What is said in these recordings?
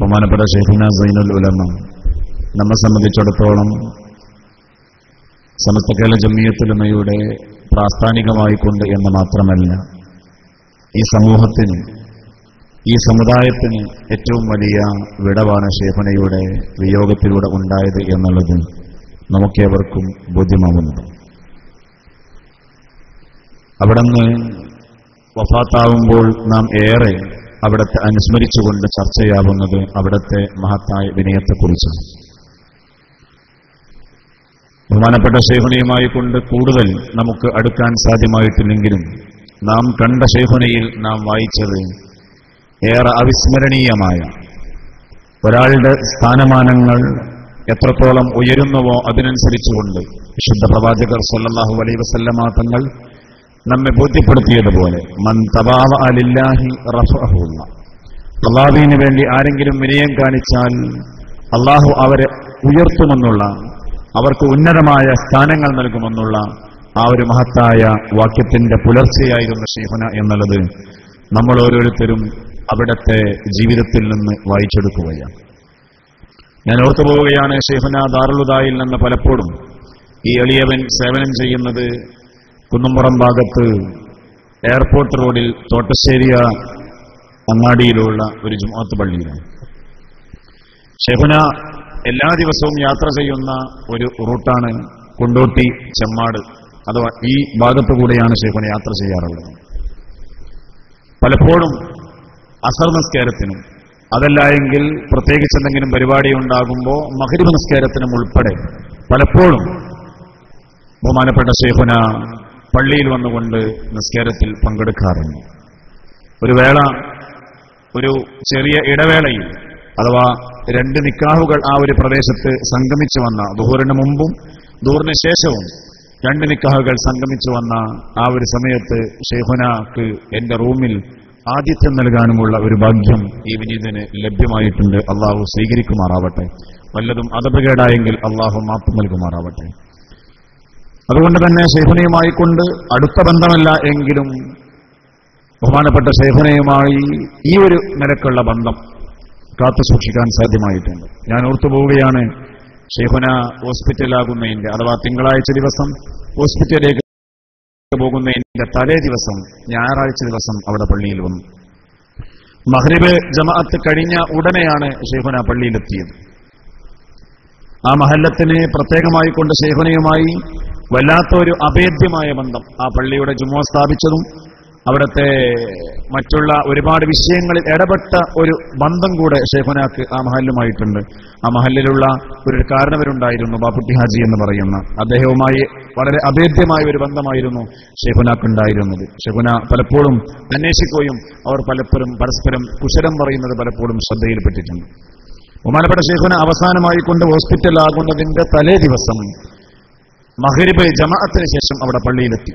ബഹുമാനപ്പെട്ട ഷെയ്ഖുന സൈനുൽ ഉലമ നമ്മെ സംബന്ധിച്ചിടത്തോളം സമസ്ത കേരള ജമിയത്തുലമയുടെ പ്രാസ്ഥാനികമായിക്കൊണ്ട് എന്ന് മാത്രമല്ല ഈ സമൂഹത്തിന് ഈ സമുദായത്തിന് ഏറ്റവും വലിയ വിടവാണ് ഷേഖുനയുടെ വിയോഗത്തിലൂടെ ഉണ്ടായത് എന്നുള്ളത് നമുക്കേവർക്കും ബോധ്യമാവുന്നത് അവിടുന്ന് വഫാത്താവുമ്പോൾ നാം ഏറെ അവിടത്തെ അനുസ്മരിച്ചുകൊണ്ട് ചർച്ചയാവുന്നത് അവിടത്തെ മഹത്തായ വിനയത്തെക്കുറിച്ചാണ് ബഹുമാനപ്പെട്ട ശേഖുനയുമായി കൊണ്ട് കൂടുതൽ നമുക്ക് അടുക്കാൻ സാധ്യമായിട്ടില്ലെങ്കിലും നാം കണ്ട ശേഖുനയിൽ നാം വായിച്ചത് ഏറെ അവിസ്മരണീയമായ ഒരാളുടെ സ്ഥാനമാനങ്ങൾ എത്രത്തോളം ഉയരുന്നുവോ അതിനനുസരിച്ചുകൊണ്ട് വിശുദ്ധ പ്രവാചകർ സല്ലല്ലാഹു അലൈഹി വസല്ലമ തങ്ങൾ നമ്മെ ബോധ്യപ്പെടുത്തിയതുപോലെ മൻ തബാവ അലില്ലാഹി റഫഅഹുല്ല അള്ളാഹുവിന് വേണ്ടി ആരെങ്കിലും വിനയം കാണിച്ചാൽ അള്ളാഹു അവരെ ഉയർത്തുമെന്നുള്ള അവർക്ക് ഉന്നതമായ സ്ഥാനങ്ങൾ നൽകുമെന്നുള്ള ആ ഒരു മഹത്തായ വാക്യത്തിന്റെ പുലർച്ചയായിരുന്നു ഷെയ്ഖുന എന്നുള്ളത് നമ്മൾ ഓരോരുത്തരും അവിടത്തെ ജീവിതത്തിൽ നിന്ന് വായിച്ചെടുക്കുകയാണ് ഞാൻ ഓർത്തു പോവുകയാണ് ഷെയ്ഖുന ദാറുലുദായിൽ നിന്ന് പലപ്പോഴും ഈ എളിയവൻ സേവനം ചെയ്യുന്നത് കുന്നുംപുറം ഭാഗത്ത് എയർപോർട്ട് റോഡിൽ തോട്ടശ്ശേരിയ അങ്ങാടിയിലുള്ള ഒരു ജുമാത്ത് പള്ളിയിലാണ് ഷെഹുന എല്ലാ ദിവസവും യാത്ര ചെയ്യുന്ന ഒരു റൂട്ടാണ് കൊണ്ടോട്ടി ചെമ്മാട് അഥവാ ഈ ഭാഗത്തു കൂടെയാണ് ഷെഹുന യാത്ര ചെയ്യാറുള്ളത് പലപ്പോഴും അസർ നിസ്കാരത്തിനും അതല്ല എങ്കിൽ പ്രത്യേകിച്ച് എന്തെങ്കിലും പരിപാടി ഉണ്ടാകുമ്പോൾ മഹരിബ് നിസ്കാരത്തിനും ഉൾപ്പെടെ പലപ്പോഴും ബഹുമാനപ്പെട്ട ഷെയ്ഖുന പള്ളിയിൽ വന്നുകൊണ്ട് നിസ്കാരത്തിൽ പങ്കെടുക്കാറുണ്ട് ഒരു വേള ഒരു ചെറിയ ഇടവേളയിൽ അഥവാ രണ്ട് നിക്കാഹുകൾ ആ ഒരു പ്രദേശത്ത് സംഗമിച്ചു വന്ന ദൂറിന് മുമ്പും ദൂറിന് ശേഷവും രണ്ട് നിക്കാഹുകൾ സംഗമിച്ചു വന്ന ആ ഒരു സമയത്ത് ഷെയ്ഖുനക്ക് എന്റെ റൂമിൽ ആതിഥ്യം നൽകാനുമുള്ള ഒരു ഭാഗ്യം ഈ വിനീതന് ലഭ്യമായിട്ടുണ്ട് അള്ളാഹു സ്വീകരിക്കുമാറാവട്ടെ വല്ലതും അതപകേടായെങ്കിൽ അള്ളാഹു മാപ്പ് നൽകുമാറാവട്ടെ അതുകൊണ്ട് തന്നെ ഷെയ്ഖുനയുമായി കൊണ്ട് അടുത്ത ബന്ധമല്ല എങ്കിലും ബഹുമാനപ്പെട്ട ഷെയ്ഖുനയുമായി ഈ ഒരു നിലക്കുള്ള ബന്ധം കാത്തു സൂക്ഷിക്കാൻ സാധ്യമായിട്ടുണ്ട് ഞാൻ ഓർത്തു പോവുകയാണ് ഷെയ്ഖുന ഹോസ്പിറ്റലാകുന്നതിന്റെ അഥവാ തിങ്കളാഴ്ച ദിവസം ഹോസ്പിറ്റലിലേക്ക് പോകുന്നതിന്റെ തലേ ദിവസം ഞായറാഴ്ച ദിവസം അവിടെ പള്ളിയിൽ വന്നു മഹ്രിബ് ജമാഅത്ത് കഴിഞ്ഞ ഉടനെയാണ് ഷെയ്ഖുന പള്ളിയിലെത്തിയത് ആ മഹല്ലത്തിന് പ്രത്യേകമായി കൊണ്ട് ഷെയ്ഖുനയുമായി വല്ലാത്ത ഒരു അഭേദ്യമായ ബന്ധം ആ പള്ളിയുടെ ജുമോ സ്ഥാപിച്ചതും അവിടുത്തെ മറ്റുള്ള ഒരുപാട് വിഷയങ്ങളിൽ ഇടപെട്ട ഒരു ബന്ധം കൂടെ ഷെയ്ഖുനാക്ക് ആ മഹല്ലുമായിട്ടുണ്ട് ആ മഹല്ലിലുള്ള ഒരു കാരണവരുണ്ടായിരുന്നു ബാപ്പുട്ടി ഹാജി എന്ന് പറയുന്ന അദ്ദേഹവുമായി വളരെ അഭേദ്യമായ ഒരു ബന്ധമായിരുന്നു ഷെയ്ഖുനാക്ക് ഉണ്ടായിരുന്നത് ഷെയ്ഖുന പലപ്പോഴും അന്വേഷിക്കുകയും അവർ പലപ്പോഴും പരസ്പരം കുശലം പറയുന്നത് പലപ്പോഴും ശ്രദ്ധയിൽപ്പെട്ടിട്ടുണ്ട് ബഹുമാനപ്പെട്ട ഷെയ്ഖുന അവസാനമായി കൊണ്ട് ഹോസ്പിറ്റലാകുന്നതിന്റെ തലേ ദിവസം മഹരിബ് ജമാഅത്തിന് ശേഷം അവിടെ പള്ളിയിലെത്തി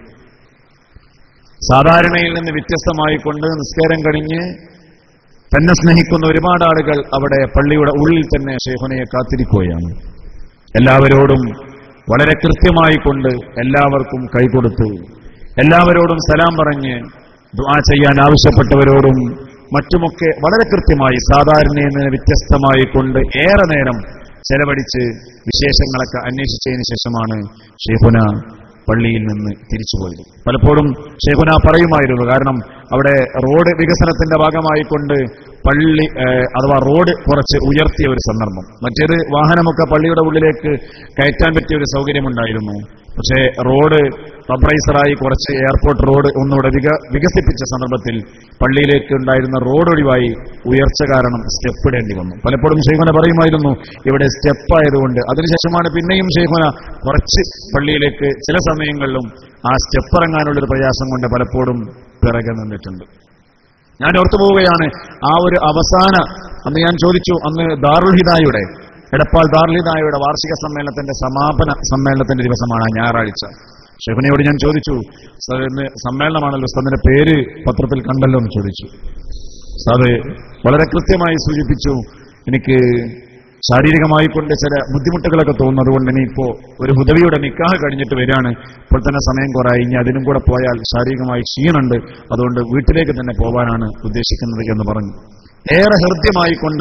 സാധാരണയിൽ നിന്ന് വ്യത്യസ്തമായി കൊണ്ട് നിസ്കാരം കഴിഞ്ഞ് തന്നെ സ്നേഹിക്കുന്ന ഒരുപാട് ആളുകൾ അവിടെ പള്ളിയുടെ ഉള്ളിൽ തന്നെ ഷെയ്ഖുനയെ കാത്തിരിക്കുകയാണ് എല്ലാവരോടും വളരെ കൃത്യമായി കൊണ്ട് എല്ലാവർക്കും കൈകൊടുത്തു എല്ലാവരോടും സലാം പറഞ്ഞ് ദുആ ചെയ്യാൻ ആവശ്യപ്പെട്ടവരോടും മറ്റുമൊക്കെ വളരെ കൃത്യമായി സാധാരണയിൽ നിന്ന് വ്യത്യസ്തമായി കൊണ്ട് ഏറെ നേരം ചെലവഴിച്ച് വിശേഷങ്ങളൊക്കെ അന്വേഷിച്ചതിന് ശേഷമാണ് ഷെയ്ഖുന പള്ളിയിൽ നിന്ന് തിരിച്ചുപോയത് പലപ്പോഴും ഷെയ്ഖുന പറയുമായിരുന്നു കാരണം അവിടെ റോഡ് വികസനത്തിന്റെ ഭാഗമായി കൊണ്ട് പള്ളി ഏഹ്, അഥവാ റോഡ് കുറച്ച് ഉയർത്തിയ ഒരു സന്ദർഭം മറ്റേത് വാഹനമൊക്കെ പള്ളിയുടെ ഉള്ളിലേക്ക് കയറ്റാൻ പറ്റിയ ഒരു സൗകര്യമുണ്ടായിരുന്നു പക്ഷേ റോഡ് റബ്രൈസറായി കുറച്ച് എയർപോർട്ട് റോഡ് ഒന്നുകൂടെ വിക വികസിപ്പിച്ച സന്ദർഭത്തിൽ പള്ളിയിലേക്ക് ഉണ്ടായിരുന്ന റോഡ് ഒഴിവായി ഉയർച്ച കാരണം സ്റ്റെപ്പ് ഇടേണ്ടി വന്നു പലപ്പോഴും ഷെയ്ഖുന പറയുമായിരുന്നു ഇവിടെ സ്റ്റെപ്പ് ആയതുകൊണ്ട് അതിനുശേഷമാണ് പിന്നെയും ഷെയ്ഖുന കുറച്ച് പള്ളിയിലേക്ക് ചില സമയങ്ങളിലും ആ സ്റ്റെപ്പ് ഇറങ്ങാനുള്ള ഒരു പ്രയാസം കൊണ്ട് പലപ്പോഴും പിറകെ നിന്നിട്ടുണ്ട് ഞാൻ ഓർത്തു പോവുകയാണ് ആ ഒരു അവസാന അന്ന് ഞാൻ ചോദിച്ചു അന്ന് ദാറുൽ ഹിദായുടെ എടപ്പാൾ ദാറുൽ ഹിദായുടെ വാർഷിക സമ്മേളനത്തിന്റെ സമാപന സമ്മേളനത്തിന്റെ ദിവസമാണ് ആ ഞായറാഴ്ച ഷെഫിനയോട് ഞാൻ ചോദിച്ചു സാർ ഇന്ന് സമ്മേളനമാണല്ലോ സാറിന്റെ പേര് പത്രത്തിൽ കണ്ടല്ലോ എന്ന് ചോദിച്ചു സാറ് വളരെ കൃത്യമായി സൂചിപ്പിച്ചു എനിക്ക് ശാരീരികമായി കൊണ്ട് ചില ബുദ്ധിമുട്ടുകളൊക്കെ തോന്നുന്നു അതുകൊണ്ട് ഇനിയിപ്പോ ഒരു ഹുദവിയുടെ നിക്കാഹ് കഴിഞ്ഞിട്ട് വരികയാണ് ഇപ്പോൾ തന്നെ സമയം കുറയായി ഇനി അതിനും കൂടെ പോയാൽ ശാരീരികമായി ക്ഷീണുണ്ട് അതുകൊണ്ട് വീട്ടിലേക്ക് തന്നെ പോകാനാണ് ഉദ്ദേശിക്കുന്നത് എന്ന് പറഞ്ഞു ഏറെ ഹൃദ്യമായി കൊണ്ട്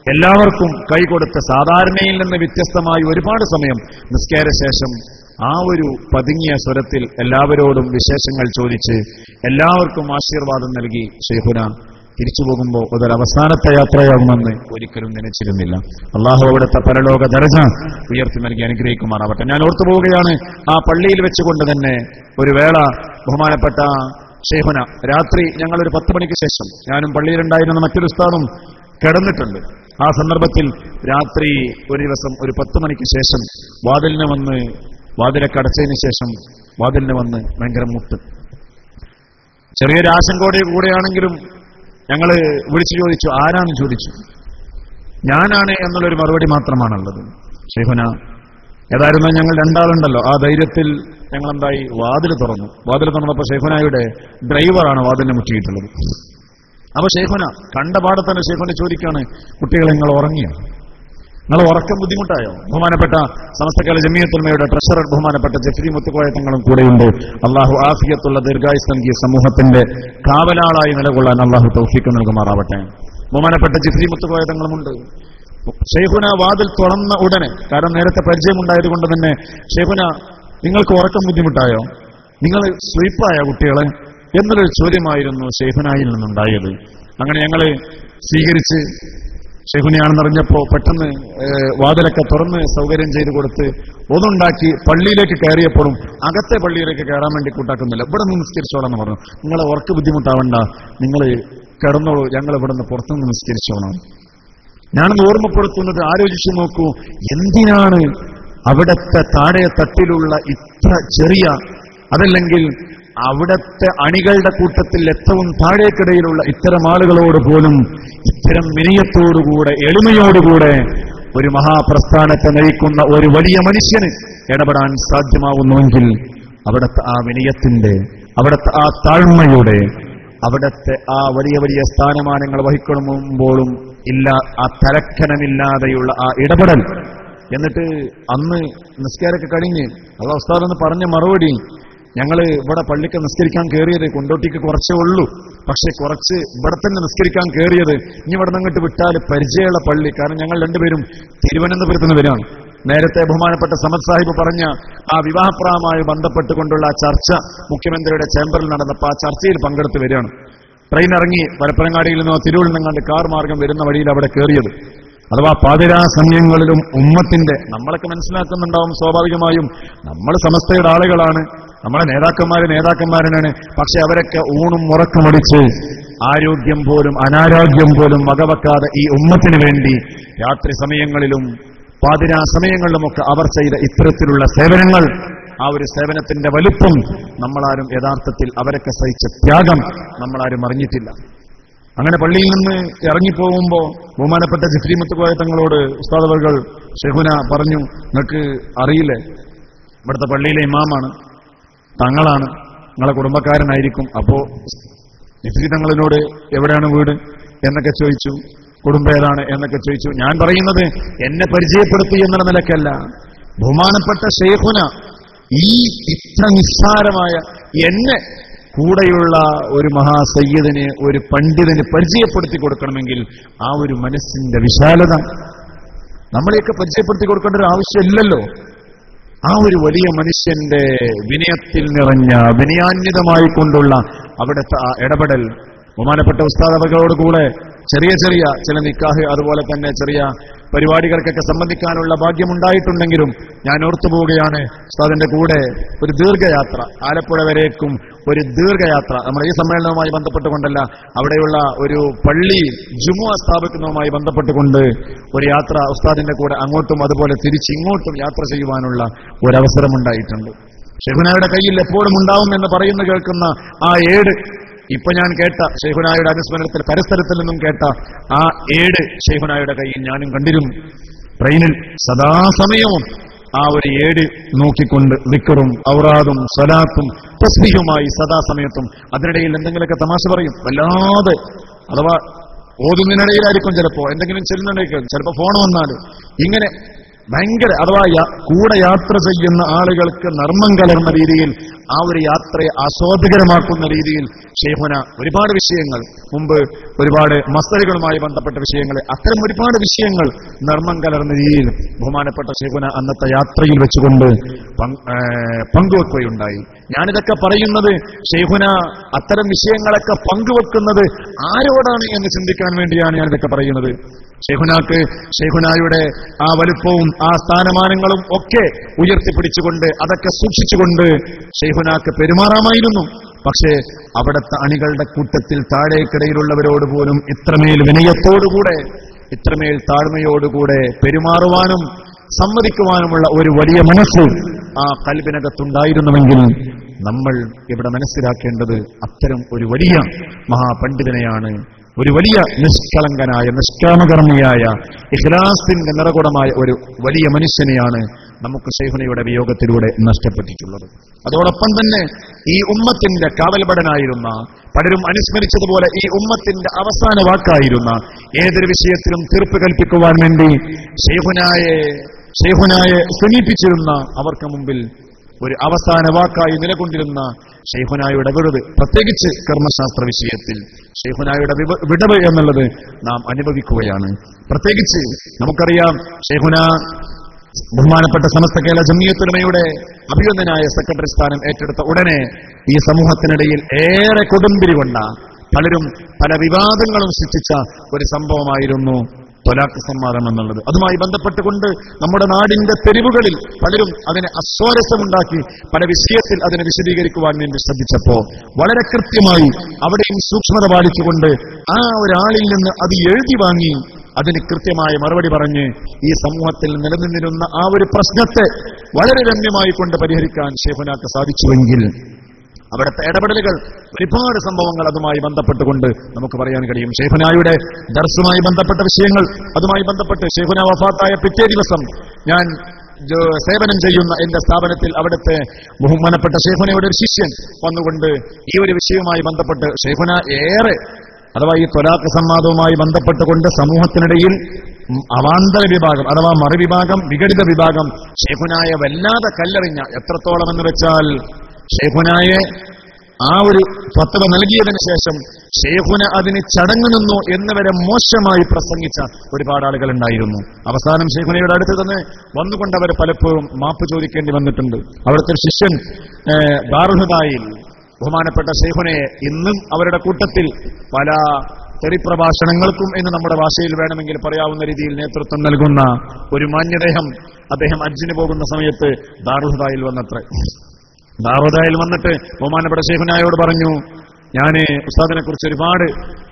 എല്ലാവർക്കും കൈകൊടുത്ത് സാധാരണയിൽ നിന്ന് വ്യത്യസ്തമായി ഒരുപാട് സമയം നിസ്കാര ശേഷം ആ ഒരു പതുങ്ങിയ സ്വരത്തിൽ എല്ലാവരോടും വിശേഷങ്ങൾ ചോദിച്ച് എല്ലാവർക്കും ആശീർവാദം നൽകി ഷെയ്ഖുന തിരിച്ചു പോകുമ്പോൾ അതൊരു അവസാനത്തെ യാത്രയാകുമെന്ന് ഒരിക്കലും നനച്ചിരുന്നില്ല അള്ളാഹു അവിടുത്തെ പരലോക ദരജ ഉയർത്തി നൽകി അനുഗ്രഹിക്കുമാറാവട്ടെ ഞാൻ ഓർത്തു പോവുകയാണ് ആ പള്ളിയിൽ വെച്ചുകൊണ്ട് തന്നെ ഒരു വേള ബഹുമാനപ്പെട്ട ഷെയ്ഖുന രാത്രി ഞങ്ങൾ ഒരു പത്ത് മണിക്ക് ശേഷം ഞാനും പള്ളിയിലുണ്ടായിരുന്ന മറ്റൊരു സ്ഥാനം കിടന്നിട്ടുണ്ട് ആ സന്ദർഭത്തിൽ രാത്രി ഒരു ദിവസം ഒരു പത്ത് മണിക്ക് ശേഷം വാതിലിന് വന്ന് വാതിലൊക്കെ അടച്ചതിന് ശേഷം വാതിലിന് വന്ന് ഭയങ്കര മുട്ട് ചെറിയൊരു ആശങ്കോടെ കൂടെയാണെങ്കിലും ഞങ്ങൾ വിളിച്ചു ചോദിച്ചു ആരാണെന്ന് ചോദിച്ചു ഞാനാണ് എന്നുള്ളൊരു മറുപടി മാത്രമാണുള്ളത് ഷെയ്ഖുന ഏതായിരുന്നു ഞങ്ങൾ രണ്ടാളുണ്ടല്ലോ ആ ധൈര്യത്തിൽ ഞങ്ങൾ എന്തായി വാതിൽ തുറന്നു വാതിൽ തുറന്നപ്പോൾ ഷെയ്ഖുനായുടെ ഡ്രൈവറാണ് വാതിലിനെ മുറ്റിയിട്ടുള്ളത് അപ്പൊ ഷെയ്ഖുന കണ്ട പാടെ തന്നെ ഷെയ്ഖുന ചോദിക്കാണ് കുട്ടികളെ നിങ്ങൾ ഉറങ്ങിയോ നിങ്ങൾ ഉറക്കം ബുദ്ധിമുട്ടായോ ബഹുമാനപ്പെട്ട സമസ്തകാല ജമിയത്തുൽമയുടെ ട്രഷറർ ബഹുമാനപ്പെട്ട ജഫ്രി മുത്തുക്കോയ തങ്ങളും കൂടെയുണ്ട് അള്ളാഹു ആഫിയത്തുള്ള ദീർഘായുസ് നൽകിയ സമൂഹത്തിന്റെ കാവലാളായി നിലകൊള്ളാൻ അള്ളാഹു തൗഫീക്ക് നൽകുമാറാവട്ടെ ബഹുമാനപ്പെട്ട ജഫ്രി മുത്തുക്കോയ തങ്ങളുമുണ്ട് ഷെയ്ഖുന വാതിൽ തുറന്ന ഉടനെ കാരണം നേരത്തെ പരിചയമുണ്ടായത് കൊണ്ട് തന്നെ ഷെയ്ഖുന നിങ്ങൾക്ക് ഉറക്കം ബുദ്ധിമുട്ടായോ നിങ്ങൾ സ്വീപ്പായ കുട്ടികളെ എന്നൊരു ചോദ്യമായിരുന്നു ഷെയ്ഖുനായിൽ നിന്നുണ്ടായത് അങ്ങനെ ഞങ്ങള് സ്വീകരിച്ച് ഷെയ്ഖുനിയാണെന്നറിഞ്ഞപ്പോ പെട്ടെന്ന് ഏഹ്, വാതിലൊക്കെ തുറന്ന് സൗകര്യം ചെയ്തു കൊടുത്ത് ഒന്നുണ്ടാക്കി പള്ളിയിലേക്ക് കയറിയപ്പോഴും അകത്തെ പള്ളിയിലേക്ക് കയറാൻ വേണ്ടി കൂട്ടാക്കുന്നില്ല ഇവിടെ നിന്ന് നിസ്കരിച്ചോളാം എന്ന് പറഞ്ഞു നിങ്ങളെ ഉറക്ക് ബുദ്ധിമുട്ടാവണ്ട നിങ്ങൾ കിടന്നോളൂ ഞങ്ങൾ ഇവിടെ നിന്ന് പുറത്തുനിന്ന് നിസ്കരിച്ചോളാം ഞാനൊന്ന് ഓർമ്മപ്പെടുത്തുന്നത് ആലോചിച്ചു നോക്കൂ എന്തിനാണ് അവിടത്തെ താഴെ തട്ടിലുള്ള ഇത്ര ചെറിയ അതല്ലെങ്കിൽ അവിടത്തെ അണികളുടെ കൂട്ടത്തിൽ ഏറ്റവും താഴേക്കിടയിലുള്ള ഇത്തരം ആളുകളോട് പോലും ഇത്തരം വിനയത്തോടുകൂടെ എളിമയോടുകൂടെ ഒരു മഹാപ്രസ്ഥാനത്തെ നയിക്കുന്ന ഒരു വലിയ മനുഷ്യന് ഇടപെടാൻ സാധ്യമാവുന്നുവെങ്കിൽ അവിടുത്തെ ആ വിനയത്തിന്റെ അവിടുത്തെ ആ താഴ്മയുടെ അവിടത്തെ ആ വലിയ വലിയ സ്ഥാനമാനങ്ങൾ വഹിക്കണമെമ്പോഴും ഇല്ല ആ തലക്കനമില്ലാതെയുള്ള ആ ഇടപെടൽ എന്നിട്ട് അന്ന് നിസ്കാരമൊക്കെ കഴിഞ്ഞ് അത് ഉസ്താദെന്ന് പറഞ്ഞ മറുപടി ഞങ്ങൾ ഇവിടെ പള്ളിക്ക് നിസ്കരിക്കാൻ കയറിയത് കൊണ്ടോട്ടിക്ക് കുറച്ചേ ഉള്ളൂ പക്ഷെ കുറച്ച് ഇവിടെ തന്നെ നിസ്കരിക്കാൻ കയറിയത് ഇനി ഇവിടെ നിന്ന് അങ്ങോട്ട് വിട്ടാൽ പരിചയമുള്ള പള്ളി കാരണം ഞങ്ങൾ രണ്ടുപേരും തിരുവനന്തപുരത്ത് നിന്ന് വരികയാണ് നേരത്തെ ബഹുമാനപ്പെട്ട സമദ് സാഹിബ് പറഞ്ഞ ആ വിവാഹപ്രായമായി ബന്ധപ്പെട്ടുകൊണ്ടുള്ള ആ ചർച്ച മുഖ്യമന്ത്രിയുടെ ചേംബറിൽ നടന്നപ്പോൾ ആ ചർച്ചയിൽ പങ്കെടുത്ത് വരികയാണ് ട്രെയിൻ ഇറങ്ങി പരപ്പനങ്ങാടിയിൽ നിന്നോ തിരുവിൽ നിന്നങ്ങാണ്ട് കാർ മാർഗം വരുന്ന വഴിയിൽ അവിടെ കയറിയത് അഥവാ പാതിരാ സമയങ്ങളിലും ഉമ്മത്തിന്റെ നമ്മളൊക്കെ മനസ്സിലാക്കുന്നുണ്ടാവും സ്വാഭാവികമായും നമ്മൾ സമസ്തയുടെ ആളുകളാണ് നമ്മളെ നേതാക്കന്മാര് നേതാക്കന്മാരനാണ് പക്ഷെ അവരൊക്കെ ഊണും ഉറക്കമടിച്ച് ആരോഗ്യം പോലും അനാരോഗ്യം പോലും വകവെക്കാതെ ഈ ഉമ്മത്തിന് വേണ്ടി രാത്രി സമയങ്ങളിലും പാതിരാ സമയങ്ങളിലുമൊക്കെ അവർ ചെയ്ത ഇത്തരത്തിലുള്ള സേവനങ്ങൾ ആ ഒരു സേവനത്തിന്റെ വലുപ്പം നമ്മളാരും യഥാർത്ഥത്തിൽ അവരൊക്കെ സഹിച്ച ത്യാഗം നമ്മളാരും അറിഞ്ഞിട്ടില്ല അങ്ങനെ പള്ളിയിൽ നിന്ന് ഇറങ്ങിപ്പോകുമ്പോ ബഹുമാനപ്പെട്ട ജിഫ്രി മുത്തുകോയ തങ്ങളോട് ഉസ്താദവകൾ ഷെഹുന പറഞ്ഞു നിങ്ങൾക്ക് അറിയില്ലേ ഇവിടുത്തെ പള്ളിയിലെ ഇമാമാണ് തങ്ങളാണ് നിങ്ങളെ കുടുംബക്കാരനായിരിക്കും അപ്പോ ജിഫ്രി തങ്ങളിനോട് എവിടെയാണ് വീട് എന്നൊക്കെ ചോദിച്ചു കുടുംബം ഏതാണ് എന്നൊക്കെ ചോദിച്ചു ഞാൻ പറയുന്നത് എന്നെ പരിചയപ്പെടുത്തി എന്നുള്ള നിലക്കല്ല ബഹുമാനപ്പെട്ട ഷെയ്ഖുന ഈ ഇത്ര നിസ്സാരമായ എന്നെ കൂടെയുള്ള ഒരു മഹാസയ്യദിന് ഒരു പണ്ഡിതന് പരിചയപ്പെടുത്തി കൊടുക്കണമെങ്കിൽ ആ ഒരു മനസ്സിന്റെ വിശാലത നമ്മളെയൊക്കെ പരിചയപ്പെടുത്തി കൊടുക്കേണ്ട ഒരു ആവശ്യമില്ലല്ലോ ആ ഒരു വലിയ മനുഷ്യന്റെ വിനയത്തിൽ നിറഞ്ഞ വിനയാന്വിതമായി കൊണ്ടുള്ള അവിടുത്തെ ആ ഇടപെടൽ ബഹുമാനപ്പെട്ട ഉസ്താദവകളോട് കൂടെ ചെറിയ ചെറിയ ചില നിക്കാഹ് അതുപോലെ തന്നെ ചെറിയ പരിപാടികൾക്കൊക്കെ സംബന്ധിക്കാനുള്ള ഭാഗ്യമുണ്ടായിട്ടുണ്ടെങ്കിലും ഞാൻ ഓർത്തു പോവുകയാണ് ഉസ്താദിന്റെ കൂടെ ഒരു ദീർഘയാത്ര ആലപ്പുഴ വരേക്കും ഒരു ദീർഘയാത്ര നമ്മുടെ ഈ സമ്മേളനവുമായി ബന്ധപ്പെട്ടുകൊണ്ടല്ല അവിടെയുള്ള ഒരു പള്ളി ജുമുഅ സ്ഥാപിക്കുന്നതുമായി ബന്ധപ്പെട്ടുകൊണ്ട് ഒരു യാത്ര ഉസ്താദിന്റെ കൂടെ അങ്ങോട്ടും അതുപോലെ തിരിച്ചിങ്ങോട്ടും യാത്ര ചെയ്യുവാനുള്ള ഒരവസരമുണ്ടായിട്ടുണ്ട് ഷെഹുനായുടെ കയ്യിൽ എപ്പോഴും ഉണ്ടാവും എന്ന് പറയുന്ന കേൾക്കുന്ന ആ ഏട് ഇപ്പൊ ഞാൻ കേട്ട ഷെയ്ഖുനായുടെ അനുസ്മരണത്തിൽ പരസ്പരത്തിൽ നിന്നും കേട്ട ആ ഏട് ഷെയ്ഖുനായുടെ കയ്യിൽ ഞാനും കണ്ടിരുന്നു ട്രെയിനിൽ സദാസമയവും ആ ഒരു ഏട് നോക്കിക്കൊണ്ട് വിക്കറും ഔറാദും സലാത്തും തസ്ബിഹുമായി സദാസമയത്തും അതിനിടയിൽ എന്തെങ്കിലുമൊക്കെ തമാശ പറയും വല്ലാതെ അഥവാ ഓതുന്നതിനിടയിലായിരിക്കും ചിലപ്പോ എന്തെങ്കിലും ചെല്ലുന്നുണ്ടെങ്കിൽ ചിലപ്പോ ഫോൺ വന്നാൽ ഇങ്ങനെ ഭയങ്കര അഥവാ യാ- കൂടെ യാത്ര ചെയ്യുന്ന ആളുകൾക്ക് നർമ്മം കലർന്ന രീതിയിൽ ആ ഒരു യാത്രയെ ആസ്വാദകരമാക്കുന്ന രീതിയിൽ ഷെയ്ഹുന ഒരുപാട് വിഷയങ്ങൾ മുമ്പ് ഒരുപാട് മസലുകളുമായി ബന്ധപ്പെട്ട വിഷയങ്ങൾ അത്തരം ഒരുപാട് വിഷയങ്ങൾ നർമ്മം കലർന്ന രീതിയിൽ ബഹുമാനപ്പെട്ട ഷെയ്ഖുന അന്നത്തെ യാത്രയിൽ വെച്ചുകൊണ്ട് പങ്ക്- ഏ, പങ്കുവെക്കുകയുണ്ടായി ഞാനിതൊക്കെ പറയുന്നത് ഷെയ്ഖുന അത്തരം വിഷയങ്ങളൊക്കെ പങ്കുവെക്കുന്നത് ആരോടാണ് എന്ന് ചിന്തിക്കാൻ വേണ്ടിയാണ് ഞാനിതൊക്കെ പറയുന്നത് ഷെയ്ഖുനാക്ക് ഷെയ്ഖുനായുടെ ആ വലുപ്പവും ആ സ്ഥാനമാനങ്ങളും ഒക്കെ ഉയർത്തിപ്പിടിച്ചുകൊണ്ട് അതൊക്കെ സൂക്ഷിച്ചുകൊണ്ട് ഷെയ്ഖുനാക്ക് പെരുമാറാമായിരുന്നു പക്ഷേ അവിടുത്തെ അണികളുടെ കൂട്ടത്തിൽ താഴേക്കിടയിലുള്ളവരോട് പോലും ഇത്രമേൽ വിനയത്തോടുകൂടെ ഇത്രമേൽ താഴ്മയോടുകൂടെ പെരുമാറുവാനും സമ്മതിക്കുവാനുമുള്ള ഒരു വലിയ മനസ്സ് ആ കൽബിനകത്തുണ്ടായിരുന്നുവെങ്കിൽ നമ്മൾ ഇവിടെ മനസ്സിലാക്കേണ്ടത് അത്തരം ഒരു വലിയ മഹാപണ്ഡിതനെയാണ് ഒരു വലിയ നിഷ്കളങ്കനായ നിഷ്കാമകർമ്മിയായ ഇഖ്ലാസിന്റെ നിറകുടമായ ഒരു വലിയ മനുഷ്യനെയാണ് നമുക്ക് ഷെയ്ഖുനയുടെ വിയോഗത്തിലൂടെ നഷ്ടപ്പെട്ടിട്ടുള്ളത് അതോടൊപ്പം തന്നെ ഈ ഉമ്മത്തിന്റെ കാവൽപടനായിരുന്ന പലരും അനുസ്മരിച്ചതുപോലെ ഈ ഉമ്മത്തിന്റെ അവസാന വാക്കായിരുന്ന ഏതൊരു വിഷയത്തിലും തീർപ്പ് കൽപ്പിക്കുവാൻ വേണ്ടി ഷെയ്ഖുനായെ ഷെയ്ഖുനായെ സമീപിച്ചിരുന്ന അവർക്ക് മുമ്പിൽ ഒരു അവസാന വാക്കായി നിലകൊണ്ടിരുന്ന ഷെയ്ഖുനായുടെ വിടവ് പ്രത്യേകിച്ച് കർമ്മശാസ്ത്ര വിഷയത്തിൽ ഷെയ്ഖുനായുടെ വിവ- വിടവ് എന്നുള്ളത് നാം അനുഭവിക്കുകയാണ് പ്രത്യേകിച്ച് നമുക്കറിയാം ഷെയ്ഖുന ബഹുമാനപ്പെട്ട സമസ്ത കേരള ജമിയത്തുലമയുടെ അഭിനന്ദനായ സെക്രട്ടറി സ്ഥാനം ഏറ്റെടുത്ത ഉടനെ ഈ സമൂഹത്തിനിടയിൽ ഏറെ കൊടുമ്പിരി കൊണ്ട പലരും പല വിവാദങ്ങളും സൃഷ്ടിച്ച ഒരു സംഭവമായിരുന്നു തൊലാക്ക് സമ്മാനം എന്നുള്ളത് അതുമായി ബന്ധപ്പെട്ടുകൊണ്ട് നമ്മുടെ നാടിന്റെ തെരുവുകളിൽ പലരും അതിനെ അസ്വാരസ്യമുണ്ടാക്കി പല വിഷയത്തിൽ അതിനെ വിശദീകരിക്കുവാൻ വേണ്ടി ശ്രദ്ധിച്ചപ്പോ വളരെ കൃത്യമായി അവിടെയും സൂക്ഷ്മത പാലിച്ചുകൊണ്ട് ആ ഒരാളിൽ നിന്ന് അത് എഴുതി വാങ്ങി അതിന് കൃത്യമായ മറുപടി പറഞ്ഞ് ഈ സമൂഹത്തിൽ നിലനിന്നിരുന്ന ആ ഒരു പ്രശ്നത്തെ വളരെ രമ്യമായി കൊണ്ട് പരിഹരിക്കാൻ ഷേഫനാക്ക് സാധിച്ചുവെങ്കിൽ അവിടുത്തെ ഇടപെടലുകൾ ഒരുപാട് സംഭവങ്ങൾ അതുമായി ബന്ധപ്പെട്ടുകൊണ്ട് നമുക്ക് പറയാൻ കഴിയും ഷെയ്ഖുനായുടെ ദർസുമായി ബന്ധപ്പെട്ട വിഷയങ്ങൾ അതുമായി ബന്ധപ്പെട്ട് ഷെയ്ഖുന വഫാത്തായ പിറ്റേ ദിവസം ഞാൻ ജോ- സേവനം ചെയ്യുന്ന എന്റെ സ്ഥാപനത്തിൽ അവിടുത്തെ ബഹുമാനപ്പെട്ട ഷെയ്ഖുനയുടെ ഒരു ശിഷ്യൻ വന്നുകൊണ്ട് ഈ ഒരു വിഷയവുമായി ബന്ധപ്പെട്ട് ഷെയ്ഖുന ഏറെ അഥവാ ഈ ത്വലാഖ് സംവാദവുമായി ബന്ധപ്പെട്ടുകൊണ്ട് സമൂഹത്തിനിടയിൽ ഉം അവാന്തര വിഭാഗം അഥവാ മറുവിഭാഗം വിഘടിത വിഭാഗം ഷെയ്ഖുനായ വല്ലാതെ കല്ലെറിഞ്ഞ എത്രത്തോളം എന്ന് വെച്ചാൽ ഷെയ്ഖുനായെ ആ ഒരു ഫത്വ നൽകിയതിനു ശേഷം ഷെയ്ഖുന അതിന് ചടങ്ങു നിന്നു എന്ന് വരെ മോശമായി പ്രസംഗിച്ച ഒരുപാട് ആളുകൾ ഉണ്ടായിരുന്നു അവസാനം ഷെയ്ഖുനയുടെ അടുത്ത് തന്നെ വന്നുകൊണ്ട് അവർ പലപ്പോഴും മാപ്പ് ചോദിക്കേണ്ടി വന്നിട്ടുണ്ട് അവിടുത്തെ ഒരു ശിഷ്യൻ ഏഹ്, ദാറുഹദായിൽ ബഹുമാനപ്പെട്ട ഷെയ്ഖുനയെ ഇന്നും അവരുടെ കൂട്ടത്തിൽ പല തെറിപ്രഭാഷണങ്ങൾക്കും എന്ന് നമ്മുടെ ഭാഷയിൽ വേണമെങ്കിൽ പറയാവുന്ന രീതിയിൽ നേതൃത്വം നൽകുന്ന ഒരു മാന്യദേഹം അദ്ദേഹം അജ്ജിന് പോകുന്ന സമയത്ത് ദാറുഹദായിൽ വന്നത്രേ ദാറുദായിൽ വന്നിട്ട് ബഹുമാനപ്പെട്ട ഷെയ്ഖുനായോട് പറഞ്ഞു ഞാൻ ഉസ്താദിനെ കുറിച്ച് ഒരുപാട്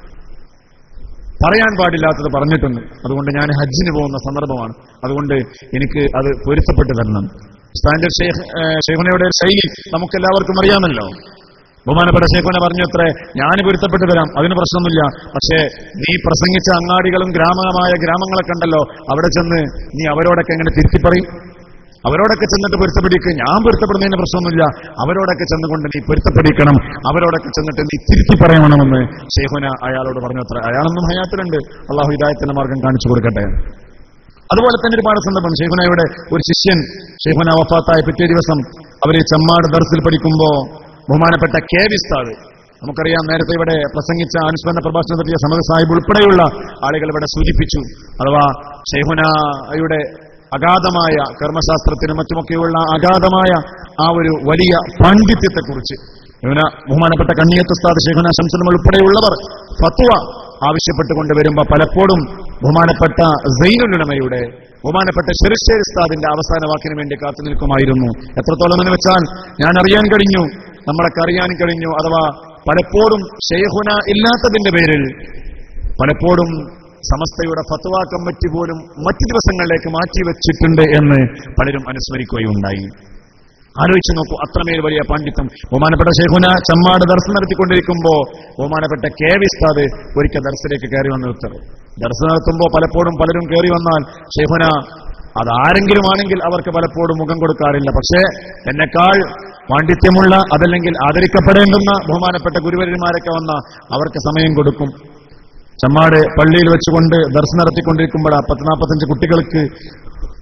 പറയാൻ പാടില്ലാത്തത് പറഞ്ഞിട്ടുണ്ട് അതുകൊണ്ട് ഞാൻ ഹജ്ജിന് പോകുന്ന സന്ദർഭമാണ് അതുകൊണ്ട് എനിക്ക് അത് പൊരുത്തപ്പെട്ട് തരണം സ്റ്റാൻഡേർഡ് ഷെയ്ഖ് ഷെയ്ഖുനയുടെ ഒരു ശൈലി നമുക്കെല്ലാവർക്കും അറിയാമല്ലോ ബഹുമാനപ്പെട്ട ഷെയ്ഖുന പറഞ്ഞു അത്രേ ഞാൻ പൊരുത്തപ്പെട്ട് തരാം അതിന് പ്രശ്നമൊന്നുമില്ല പക്ഷേ നീ പ്രസംഗിച്ച അങ്ങാടികളും ഗ്രാമമായ ഗ്രാമങ്ങളൊക്കെ ഉണ്ടല്ലോ അവിടെ ചെന്ന് നീ അവരോടൊക്കെ എങ്ങനെ തിരുത്തി പറയും അവരോടൊക്കെ ചെന്നിട്ട് പൊരുത്തപ്പെടിക്കുക ഞാൻ പൊരുത്തപ്പെടുന്നതിന് പ്രശ്നമൊന്നുമില്ല അവരോടൊക്കെ ചെന്നുകൊണ്ട് നീ പൊരുത്തപ്പെടിക്കണം അവരോടൊക്കെ ചെന്നിട്ട് നീ തിരുത്തി പറയണമെന്ന് ഷെയ്ഖുന അയാളോട് പറഞ്ഞു അത്ര അയാളൊന്നും ഹയാത്തിലുണ്ട് അള്ളാഹു ഹിദായത്തിന്റെ മാർഗം കാണിച്ചു കൊടുക്കട്ടെ അതുപോലെ തന്നെ ഒരുപാട് സന്ദർഭം ഷെയ്ഖുനയുടെ ഒരു ശിഷ്യൻ ഷെയ്ഖുന വഫാത്തായ പിറ്റേ ദിവസം അവര് ചമ്മാട് ദർസിൽ പഠിക്കുമ്പോ ബഹുമാനപ്പെട്ട കെ വിസ്താദ് നമുക്കറിയാം നേരത്തെ ഇവിടെ പ്രസംഗിച്ച അനുസ്മരണ പ്രഭാഷണം നടത്തിയ സമദ് സാഹിബ് ഉൾപ്പെടെയുള്ള ആളുകൾ ഇവിടെ സൂചിപ്പിച്ചു അഥവാ ഷെയ്ഖുനയുടെ അഗാധമായ കർമ്മശാസ്ത്രത്തിനും മറ്റുമൊക്കെയുള്ള അഗാധമായ ആ ഒരു വലിയ പാണ്ഡിത്യത്തെക്കുറിച്ച് ഇവന ബഹുമാനപ്പെട്ട കണ്ണിയത്ത് ഉസ്താദ് ഷെയ്ഖുന ശംസനം ഉൾപ്പെടെയുള്ളവർ ഫത്വ ആവശ്യപ്പെട്ടുകൊണ്ട് വരുമ്പോ പലപ്പോഴും ബഹുമാനപ്പെട്ട സൈനുലുലമയുടെ ബഹുമാനപ്പെട്ട ഷെറിഷേർ ഉസ്താദിന്റെ അവസാന വാക്കിന് വേണ്ടി കാത്തു നിൽക്കുമായിരുന്നു എത്രത്തോളം എന്ന് വെച്ചാൽ ഞാൻ അറിയാൻ കഴിഞ്ഞു നമ്മളൊക്കെ അറിയാൻ കഴിഞ്ഞു അഥവാ പലപ്പോഴും ഷെയ്ഖുന ഇല്ലാത്തതിന്റെ പേരിൽ പലപ്പോഴും സമസ്തയുടെ ഫത്വ കമ്മിറ്റി പോലും മറ്റു ദിവസങ്ങളിലേക്ക് മാറ്റിവെച്ചിട്ടുണ്ട് എന്ന് പലരും അനുസ്മരിക്കുകയുണ്ടായി ആലോചിച്ച് നോക്കൂ അത്രമേൽ വലിയ പാണ്ഡിത്യം ബഹുമാനപ്പെട്ട ഷെയ്ഖുന ചമ്മാട് ദർശനം നടത്തിക്കൊണ്ടിരിക്കുമ്പോ ബഹുമാനപ്പെട്ട കെ വിസ്താദ് ഒരിക്കൽ ദർശനത്തിലേക്ക് കയറി വന്നു നിർത്തത് ദർശനം നടത്തുമ്പോൾ പലപ്പോഴും പലരും കയറി വന്നാൽ ഷെയ്ഖുന അതാരെങ്കിലും ആണെങ്കിൽ അവർക്ക് പലപ്പോഴും മുഖം കൊടുക്കാറില്ല പക്ഷേ എന്നെക്കാൾ പാണ്ഡിത്യമുള്ള അതല്ലെങ്കിൽ ആദരിക്കപ്പെടേണ്ടുന്ന ബഹുമാനപ്പെട്ട ഗുരുവരന്മാരൊക്കെ വന്ന അവർക്ക് സമയം കൊടുക്കും ചമ്മാട് പള്ളിയിൽ വെച്ചുകൊണ്ട് ദർശനം നടത്തിക്കൊണ്ടിരിക്കുമ്പോൾ ആ പത്ത് നാൽപ്പത്തഞ്ച് കുട്ടികൾക്ക്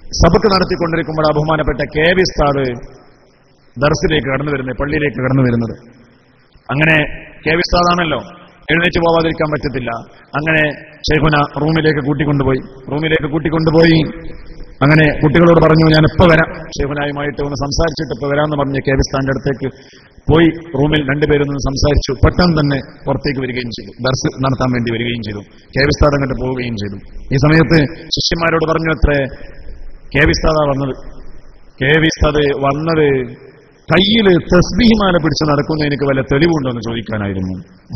സബക്ക് നടത്തിക്കൊണ്ടിരിക്കുമ്പോൾ ആ ബഹുമാനപ്പെട്ട കെ വി ഉസ്താദ് ദർസിലേക്ക് കടന്നു വരുന്നത് പള്ളിയിലേക്ക് കടന്നു വരുന്നത് അങ്ങനെ കെ വി ഉസ്താദാണല്ലോ എഴുന്നേറ്റ് പോവാതിരിക്കാൻ പറ്റത്തില്ല അങ്ങനെ ഷെയ്ഖുന റൂമിലേക്ക് കൂട്ടിക്കൊണ്ടുപോയി റൂമിലേക്ക് കൂട്ടിക്കൊണ്ടുപോയി അങ്ങനെ കുട്ടികളോട് പറഞ്ഞു ഞാൻ ഇപ്പൊ വരാം ഷെയ്ഖുനായുമായിട്ട് ഒന്ന് സംസാരിച്ചിട്ട് ഇപ്പൊ വരാമെന്ന് പറഞ്ഞ് കെ വി ഉസ്താദിന്റെ അടുത്തേക്ക് പോയി റൂമിൽ രണ്ടുപേരും നിന്ന് സംസാരിച്ചു പെട്ടെന്ന് തന്നെ പുറത്തേക്ക് വരികയും ചെയ്തു ദർസ് നടത്താൻ വേണ്ടി വരികയും ചെയ്തു കെ വി ഉസ്താദ് അങ്ങോട്ട് പോവുകയും ചെയ്തു ഈ സമയത്ത് ശിഷ്യന്മാരോട് പറഞ്ഞു അത്രേ കെ വി ഉസ്താദാ വന്നത് കെ വി ഉസ്താദ് വന്നത് കയ്യില് തസ്ബീഹിമാല പിടിച്ച് നടക്കുന്ന എനിക്ക് വല്ല തെളിവുണ്ടോ എന്ന് ചോദിക്കാനായിരുന്നു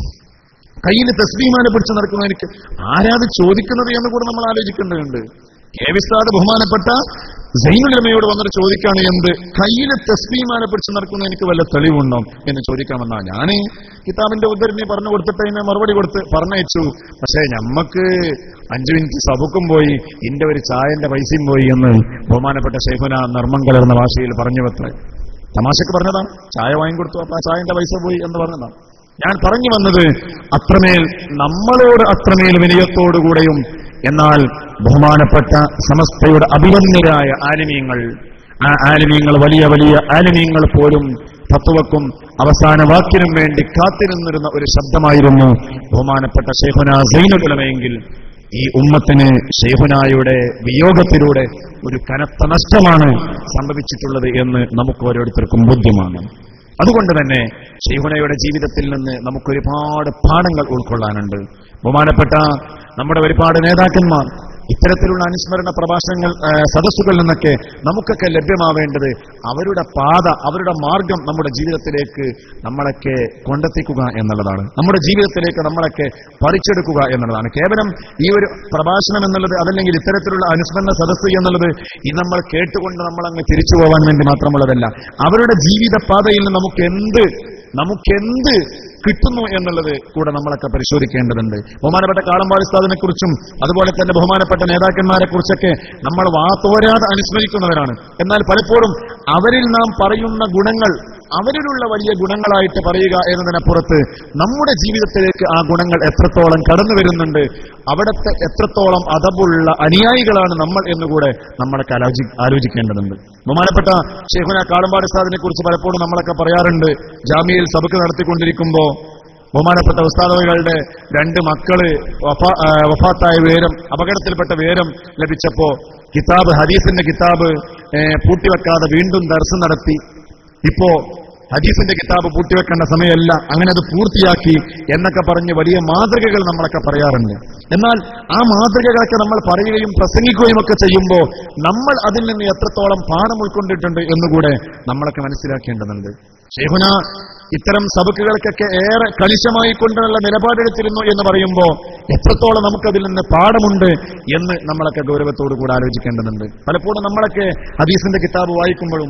കയ്യിൽ തസ്ബീമാല പിടിച്ച് നടക്കുന്ന എനിക്ക് ആരാത് ചോദിക്കുന്നത് എന്ന് കൂടെ നമ്മൾ ആലോചിക്കേണ്ടതുണ്ട് കെ വിസ്താദ് ബഹുമാനപ്പെട്ട സൈനുലമയോട് വന്നിട്ട് ചോദിക്കാണ് എന്ത് കയ്യിൽ തസ്ബീമാല പിടിച്ച് നടക്കുന്ന എനിക്ക് വല്ല തെളിവുണ്ടോ എന്ന് ചോദിക്കാമെന്നാ ഞാൻ കിതാബിന്റെ ഉദ്ധരണി പറഞ്ഞു കൊടുത്തിട്ട് അതിനെ മറുപടി കൊടുത്ത് പറഞ്ഞയച്ചു പക്ഷേ ഞമ്മക്ക് അഞ്ചു മിനിറ്റ് സബുക്കും പോയി ഇന്റെ ഒരു ചായന്റെ പൈസയും പോയി എന്ന് ബഹുമാനപ്പെട്ട ഷെയ്ഖുന നർമ്മം കലർന്ന ഭാഷയിൽ പറഞ്ഞു വെത്ര തമാശക്ക് പറഞ്ഞതാണ് ചായ വാങ്ങിക്കൊടുത്തു അപ്പൊ ആ ചായന്റെ പൈസ പോയി എന്ന് പറഞ്ഞതാണ് ഞാൻ പറഞ്ഞു വന്നത് അത്രമേൽ നമ്മളോട് അത്രമേൽ വിനയത്തോടുകൂടെയും എന്നാൽ ബഹുമാനപ്പെട്ട സമസ്തയുടെ അഭിമന്യരായ ആലിമീങ്ങൾ ആ ആലിമീങ്ങൾ വലിയ വലിയ ആലിമീങ്ങൾ പോലും തത്വക്കും അവസാന വാക്കിനും വേണ്ടി കാത്തിരുന്നിരുന്ന ഒരു ശബ്ദമായിരുന്നു ബഹുമാനപ്പെട്ട ഷെയ്ഖുന സൈനുലമയെങ്കിൽ ഈ ഉമ്മത്തിന് ഷെയ്ഖുനായുടെ വിയോഗത്തിലൂടെ ഒരു കനത്ത നഷ്ടമാണ് സംഭവിച്ചിട്ടുള്ളത് എന്ന് നമുക്ക് ഓരോരുത്തർക്കും ബോധ്യമാണ് അതുകൊണ്ട് തന്നെ ഷെയ്ഖുനയുടെ ജീവിതത്തിൽ നിന്ന് നമുക്കൊരുപാട് പാഠങ്ങൾ ഉൾക്കൊള്ളാനുണ്ട് ബഹുമാനപ്പെട്ട നമ്മുടെ ഒരുപാട് നേതാക്കന്മാർ ഇത്തരത്തിലുള്ള അനുസ്മരണ പ്രഭാഷണങ്ങൾ ആ, സദസ്സുകളിൽ നിന്നൊക്കെ നമുക്കൊക്കെ ലഭ്യമാവേണ്ടത് അവരുടെ പാത അവരുടെ മാർഗം നമ്മുടെ ജീവിതത്തിലേക്ക് നമ്മളൊക്കെ കൊണ്ടെത്തിക്കുക എന്നുള്ളതാണ് നമ്മുടെ ജീവിതത്തിലേക്ക് നമ്മളൊക്കെ പറിച്ചെടുക്കുക എന്നുള്ളതാണ് കേവലം ഈ ഒരു പ്രഭാഷണം എന്നുള്ളത് അതല്ലെങ്കിൽ ഇത്തരത്തിലുള്ള അനുസ്മരണ സദസ്സ് എന്നുള്ളത് ഇത് നമ്മൾ കേട്ടുകൊണ്ട് നമ്മൾ അങ്ങ് തിരിച്ചു പോകാൻ വേണ്ടി മാത്രമുള്ളതല്ല അവരുടെ ജീവിത പാതയിൽ നിന്ന് നമുക്ക് എന്ത് നമുക്കെന്ത് കിട്ടുന്നു എന്നുള്ളത് കൂടെ നമ്മളൊക്കെ പരിശോധിക്കേണ്ടതുണ്ട് ബഹുമാനപ്പെട്ട കാളമ്പാടി സ്ഥാദിനെ കുറിച്ചും അതുപോലെ തന്നെ ബഹുമാനപ്പെട്ട നേതാക്കന്മാരെ കുറിച്ചൊക്കെ നമ്മൾ വാത്തോരാതെ അനുസ്മരിക്കുന്നവരാണ് എന്നാൽ പലപ്പോഴും അവരിൽ നാം പറയുന്ന ഗുണങ്ങൾ അവരിലുള്ള വലിയ ഗുണങ്ങളായിട്ട് പറയുക എന്നതിനപ്പുറത്ത് നമ്മുടെ ജീവിതത്തിലേക്ക് ആ ഗുണങ്ങൾ എത്രത്തോളം കടന്നു വരുന്നുണ്ട് അവിടുത്തെ എത്രത്തോളം അതബുള്ള അനുയായികളാണ് നമ്മൾ എന്നുകൂടെ നമ്മളൊക്കെ ആലോചി ആലോചിക്കേണ്ടതുണ്ട് ബഹുമാനപ്പെട്ട ഷെയ്ഖുന കാളമ്പാടി സാദിനെ കുറിച്ച് പലപ്പോഴും നമ്മളൊക്കെ പറയാറുണ്ട് ജാമ്യയിൽ സബക്ക് നടത്തിക്കൊണ്ടിരിക്കുമ്പോ ബഹുമാനപ്പെട്ട ഉസ്താദുകളുടെ രണ്ട് മക്കള് വഫാ- ആ, വഫാത്തായ വിവരം അപകടത്തിൽപ്പെട്ട വിവരം ലഭിച്ചപ്പോ കിതാബ് ഹദീസിന്റെ കിതാബ് ഏ, പൂട്ടിവെക്കാതെ വീണ്ടും ദർശനം നടത്തി ഇപ്പോ ഹദീസിന്റെ കിതാബ് പൂട്ടിവെക്കേണ്ട സമയമല്ല അങ്ങനെ അത് പൂർത്തിയാക്കി എന്നൊക്കെ പറഞ്ഞ് വലിയ മാതൃകകൾ നമ്മളൊക്കെ പറയാറുണ്ട് എന്നാൽ ആ മാതൃകകളൊക്കെ നമ്മൾ പറയുകയും പ്രസംഗിക്കുകയും ഒക്കെ ചെയ്യുമ്പോൾ നമ്മൾ അതിൽ നിന്ന് എത്രത്തോളം പാഠം ഉൾക്കൊണ്ടിട്ടുണ്ട് എന്നുകൂടെ നമ്മളൊക്കെ മനസ്സിലാക്കേണ്ടതുണ്ട് ഷെയ്ഖുന ഇത്തരം സബക്കുകൾക്കൊക്കെ ഏറെ കണിശമായി കൊണ്ടുള്ള നിലപാടെടുത്തിരുന്നു എന്ന് പറയുമ്പോൾ എത്രത്തോളം നമുക്കതിൽ നിന്ന് പാഠമുണ്ട് എന്ന് നമ്മളൊക്കെ ഗൗരവത്തോടു കൂടെ ആലോചിക്കേണ്ടതുണ്ട് പലപ്പോഴും നമ്മളൊക്കെ ഹദീസിന്റെ കിതാബ് വായിക്കുമ്പോഴും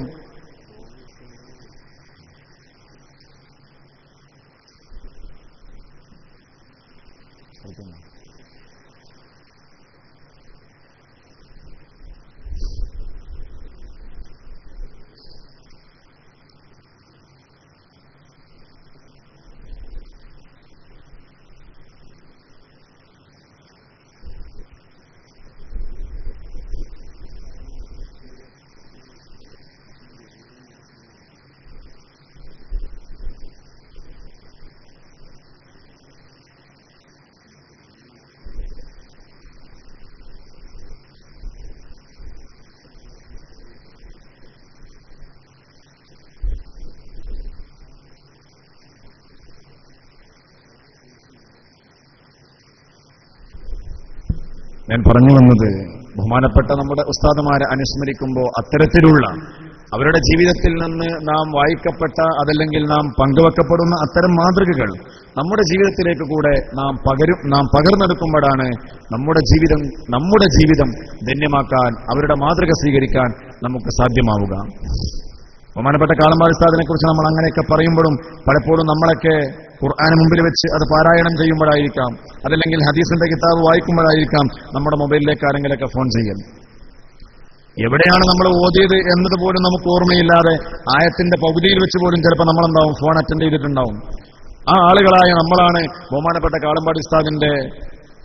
ഞാൻ പറഞ്ഞു വന്നത് ബഹുമാനപ്പെട്ട നമ്മുടെ ഉസ്താദുമാരെ അനുസ്മരിക്കുമ്പോൾ അത്തരത്തിലുള്ള അവരുടെ ജീവിതത്തിൽ നിന്ന് നാം വായിക്കപ്പെട്ട അതല്ലെങ്കിൽ നാം പങ്കുവെക്കപ്പെടുന്ന അത്തരം മാതൃകകൾ നമ്മുടെ ജീവിതത്തിലേക്ക് കൂടെ നാം പകരും നാം പകർന്നെടുക്കുമ്പോഴാണ് നമ്മുടെ ജീവിതം നമ്മുടെ ജീവിതം ധന്യമാക്കാൻ അവരുടെ മാതൃക സ്വീകരിക്കാൻ നമുക്ക് സാധ്യമാവുക ബഹുമാനപ്പെട്ട കാളമ്പാടി സാദിനെ കുറിച്ച് നമ്മൾ അങ്ങനെയൊക്കെ പറയുമ്പോഴും പലപ്പോഴും നമ്മളൊക്കെ ഖുർആാന് മുമ്പിൽ വെച്ച് അത് പാരായണം ചെയ്യുമ്പോഴായിരിക്കാം അതല്ലെങ്കിൽ ഹദീസിന്റെ കിതാബ് വായിക്കുമ്പോഴായിരിക്കാം നമ്മുടെ മൊബൈലിലേക്ക് ആരെങ്കിലൊക്കെ ഫോൺ ചെയ്യൽ എവിടെയാണ് നമ്മൾ ഓതിയത് എന്നത് പോലും നമുക്ക് ഓർമ്മയില്ലാതെ ആയത്തിന്റെ പകുതിയിൽ വെച്ച് പോലും ചിലപ്പോൾ നമ്മളെന്താവും ഫോൺ അറ്റൻഡ് ചെയ്തിട്ടുണ്ടാവും ആ ആളുകളായ നമ്മളാണ് ബഹുമാനപ്പെട്ട കാളമ്പാടി ഉസ്താദിന്റെ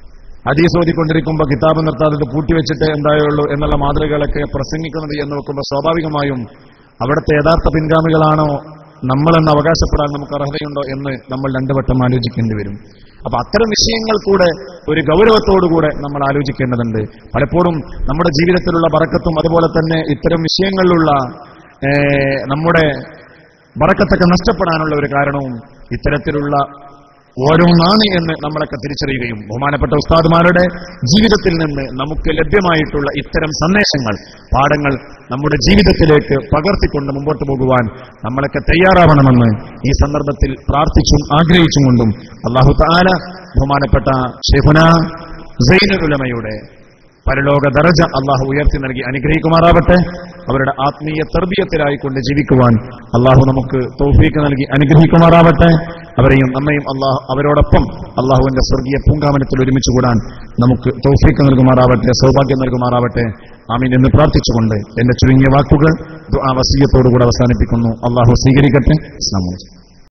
ഹദീസ് ഓതിക്കൊണ്ടിരിക്കുമ്പോൾ കിതാബ് നിർത്താതെ ഇത് പൂട്ടിവെച്ചിട്ട് എന്തായുള്ളൂ എന്നുള്ള മാതൃകകളൊക്കെ പ്രസംഗിക്കുന്നത് എന്ന് വെക്കുമ്പോൾ സ്വാഭാവികമായും അവിടുത്തെ യഥാർത്ഥ പിൻഗാമികളാണോ നമ്മളെന്ന് അവകാശപ്പെടാൻ നമുക്ക് അർഹതയുണ്ടോ എന്ന് നമ്മൾ രണ്ടു വട്ടം ആലോചിക്കേണ്ടി വരും അപ്പൊ അത്തരം വിഷയങ്ങൾ കൂടെ ഒരു ഗൗരവത്തോടുകൂടെ നമ്മൾ ആലോചിക്കേണ്ടതുണ്ട് പലപ്പോഴും നമ്മുടെ ജീവിതത്തിലുള്ള ബറക്കത്തും അതുപോലെ തന്നെ ഇത്തരം വിഷയങ്ങളിലുള്ള ഏഹ്, നമ്മുടെ ബറക്കത്തൊക്കെ നഷ്ടപ്പെടാനുള്ള ഒരു കാരണവും ഇത്തരത്തിലുള്ള ഓരോന്നാണ് എന്ന് നമ്മളൊക്കെ തിരിച്ചറിയുകയും ബഹുമാനപ്പെട്ട ഉസ്താദുമാരുടെ ജീവിതത്തിൽ നിന്ന് നമുക്ക് ലഭ്യമായിട്ടുള്ള ഇത്തരം സന്ദേശങ്ങൾ പാഠങ്ങൾ നമ്മുടെ ജീവിതത്തിലേക്ക് പകർത്തിക്കൊണ്ട് മുമ്പോട്ട് പോകുവാൻ നമ്മളൊക്കെ തയ്യാറാവണമെന്ന് ഈ സന്ദർഭത്തിൽ പ്രാർത്ഥിച്ചും ആഗ്രഹിച്ചും കൊണ്ടും അള്ളാഹു താല ബഹുമാനപ്പെട്ട ഷെഹുന സൈനുലമയുടെ പരലോക ദറജ അള്ളാഹു ഉയർത്തി നൽകി അനുഗ്രഹിക്കുമാറാവട്ടെ അവരുടെ ആത്മീയ തെർബീയത്തിലായിക്കൊണ്ട് ജീവിക്കുവാൻ അള്ളാഹു നമുക്ക് തൗഫീക്ക് നൽകി അനുഗ്രഹിക്കുമാറാവട്ടെ അവരെയും നമ്മയും അള്ളാഹു അവരോടൊപ്പം അള്ളാഹുവിന്റെ സ്വർഗീയ പൂങ്കാമനത്തിൽ ഒരുമിച്ച് കൂടാൻ നമുക്ക് തൗഫീക്ക് നൽകുമാറാവട്ടെ സൗഭാഗ്യം നൽകുമാറാവട്ടെ ആമീൻ എന്ന് പ്രാർത്ഥിച്ചുകൊണ്ട് എന്റെ ചുരുങ്ങിയ വാക്കുകൾ ദുആ വസീയത്തോടുകൂടെ അവസാനിപ്പിക്കുന്നു അള്ളാഹു സ്വീകരിക്കട്ടെ അസ്സലാമു അലൈക്കും